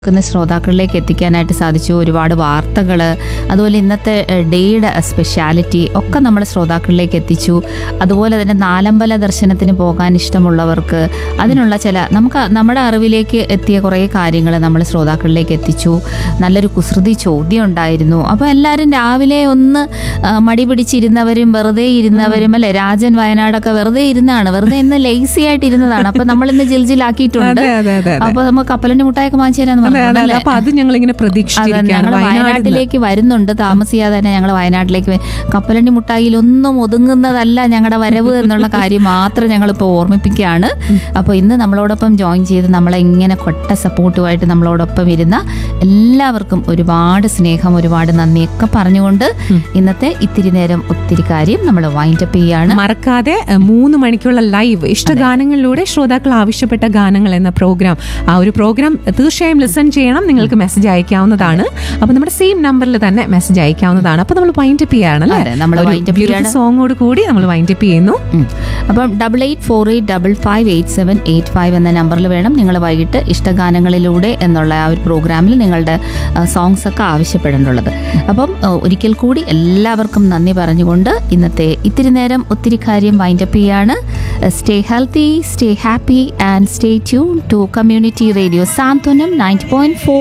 ക്കുന്ന ശ്രോതാക്കളിലേക്ക് എത്തിക്കാനായിട്ട് സാധിച്ചു ഒരുപാട് വാർത്തകൾ അതുപോലെ ഇന്നത്തെ ഏഹ്, ഡേയുടെ സ്പെഷ്യാലിറ്റി ഒക്കെ നമ്മൾ ശ്രോതാക്കളിലേക്ക് എത്തിച്ചു അതുപോലെ തന്നെ നാലമ്പല ദർശനത്തിന് പോകാൻ ഇഷ്ടമുള്ളവർക്ക് അതിനുള്ള ചില നമുക്ക് നമ്മുടെ അറിവിലേക്ക് എത്തിയ കുറേ കാര്യങ്ങൾ നമ്മൾ ശ്രോതാക്കളിലേക്ക് എത്തിച്ചു നല്ലൊരു കുസൃതി ചോദ്യം ഉണ്ടായിരുന്നു അപ്പോൾ എല്ലാവരും രാവിലെ ഒന്ന് ആ, മടി പിടിച്ചിരുന്നവരും വെറുതെ ഇരുന്നവരും അല്ലെ രാജൻ വയനാടൊക്കെ വെറുതെ ഇരുന്നാണ് വെറുതെ ഇന്ന് ലേസി ആയിട്ട് ഇരുന്നതാണ് അപ്പൊ നമ്മൾ ഇന്ന് ജിൽജിലാക്കിയിട്ടുണ്ട് അതെ അതെ അതെ അതെ അപ്പൊ നമുക്ക് കപ്പലണ്ടി മുട്ടായൊക്കെ വാങ്ങിച്ചു തരാന്ന് അതെ, അതെ, പറഞ്ഞു അതെ. അപ്പൊ അത് ഞങ്ങൾ ഇങ്ങനെ പ്രതീക്ഷിച്ചിരിക്കുകയാണ് ഞങ്ങൾ വയനാട്ടിൽ നിന്ന്. വയനാട്ടിലേക്ക് വരുന്നുണ്ട് താമസിയാതെ തന്നെ ഞങ്ങൾ വയനാട്ടിലേക്ക് വ- കപ്പലണ്ടി മുട്ടായിൽ ഒന്നും ഒതുങ്ങുന്നതല്ല ഞങ്ങളുടെ വരവ് എന്നുള്ള കാര്യം മാത്രം ഞങ്ങൾ ഇപ്പോൾ ഓർമ്മിപ്പിക്കുകയാണ് അപ്പോൾ ഇന്ന് നമ്മളോടൊപ്പം ജോയിൻ ചെയ്ത് നമ്മളെ ഇങ്ങനെ കൊട്ട സപ്പോർട്ടുമായിട്ട് നമ്മളോടൊപ്പം ഇരുന്ന എല്ലാവർക്കും ഒരുപാട് സ്നേഹം ഒരുപാട് നന്ദിയൊക്കെ പറഞ്ഞുകൊണ്ട് ഇന്നത്തെ ഇത്തിരി നേരം ഒത്തിരി കാര്യം നമ്മൾ വൈൻഡപ്പ് ചെയ്യാണ് മറക്കാതെ എ, മൂന്ന് മണിക്കുള്ള ലൈവ് ഇഷ്ടഗാനങ്ങളിലൂടെ ശ്രോതാക്കൾ ആവശ്യപ്പെട്ട ഗാനങ്ങൾ എന്ന പ്രോഗ്രാം ആ ഒരു പ്രോഗ്രാം തീർച്ചയായും ലിസൺ ചെയ്യണം നിങ്ങൾക്ക് മെസ്സേജ് അയക്കാവുന്നതാണ് അപ്പൊ നമ്മുടെ സെയിം നമ്പറിൽ തന്നെ മെസ്സേജ് അയക്കാവുന്നതാണ് അപ്പൊ നമ്മൾ വൈൻഡപ്പ് ചെയ്യാണ് അതെ, നമ്മൾ wind up ചെയ്യാണ്. സോങ്ങോട് കൂടി നമ്മൾ വൈൻഡപ്പ് ചെയ്യുന്നു ഉം. അപ്പം double eight four eight double five eight seven eight five എന്ന നമ്പറിൽ വേണം നിങ്ങൾ വൈകിട്ട് ഇഷ്ടഗാനങ്ങളിലൂടെ എന്നുള്ള ആ ഒരു പ്രോഗ്രാമിൽ നിങ്ങളുടെ സോങ്സ് ഒക്കെ ആവശ്യപ്പെടേണ്ടുള്ളത് അപ്പം ആ, ഒരിക്കൽ കൂടി എല്ലാവർക്കും നന്ദി പറഞ്ഞുകൊണ്ട് ഇന്നത്തെ ഇത്തിരി നേരം ഒത്തിരി കാര്യം വൈൻഡപ്പ് ചെയ്യാണ് stay healthy stay happy and stay tune to community radio Santhwanam ninety point four